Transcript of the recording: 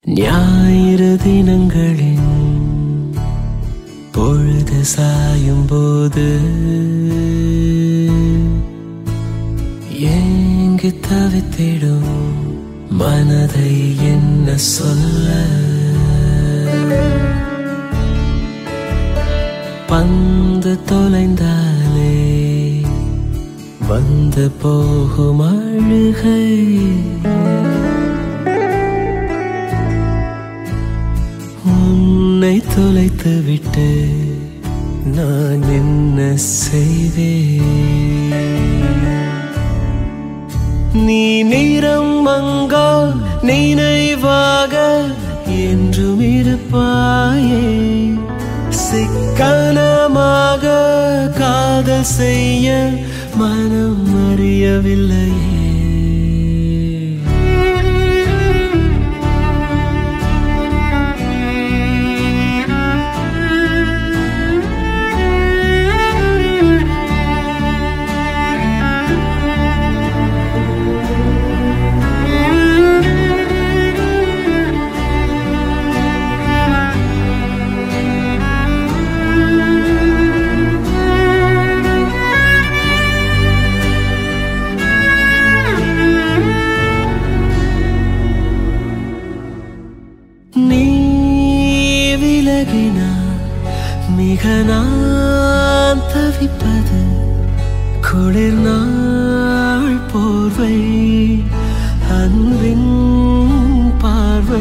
ஞாயிறு தினங்களின் பொழுது சாயும் போது ஏங்கி தவித்திடும் மனதை என்ன சொல்ல பந்து தொலைந்தாலே வந்து போகும் அழுகை உன்னை தொலைத்து விட்டு நான் என்ன செய்வேன் நீ நிறம் மங்கா நினைவாக என்றும் இருப்பாயே சிக்கனமாக காதல் செய்ய மனம் அறியவில்லையே நீ விலகினால் மிக நான் தவிப்பது குளிர் நாள் போர்வை அன்பின் பார்வை